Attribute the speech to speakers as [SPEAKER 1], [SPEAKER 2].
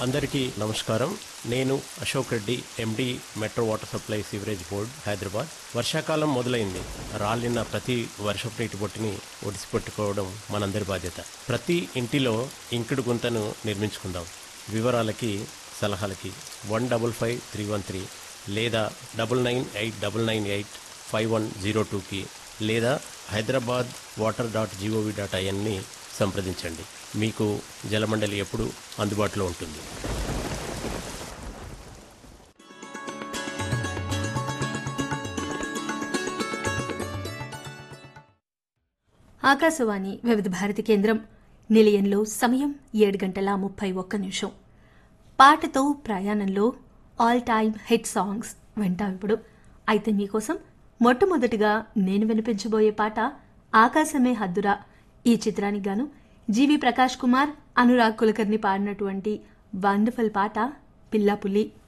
[SPEAKER 1] అందరికీ నమస్కారం నేను Ashok Reddy MD metro water supply sewerage board Hyderabad వర్షాకాలం మొదలైంది రాలిన ప్రతి వర్షపు నీటి బొట్టుని ఒడిసిపెట్టుకోవడం మనందరి బాధ్యత ప్రతి ఇంటిలో ఇంకుడు గుంతను నిర్మించుకుందాం వివరాలకి సలహాలకి one double five three one three లేదా double nine eight double nine eight five one zero టూకి లేదా Hyderabad water dot gov dot ఐఎన్ని సంప్రదించండి మీకు జలమండలి ఎప్పుడు అందుబాటులో ఉంటుంది
[SPEAKER 2] ఆకాశవాణి వివిధ భారతి కేంద్రం నిలయంలో సమయం ఏడు గంటల ముప్పై ఒక్క నిమిషం పాటతో ప్రయాణంలో ఆల్ టైమ్ హిట్ సాంగ్స్ వింటాం ఇప్పుడు అయితే మీకోసం మొట్టమొదటిగా నేను వినిపించబోయే పాట ఆకాశమే హద్దురా ఈ చిత్రానికి గాను జీవి ప్రకాష్ కుమార్ అనురాగ్ కులకర్ని పాడినటువంటి వండర్ఫుల్ పాట పిల్లాపుల్లి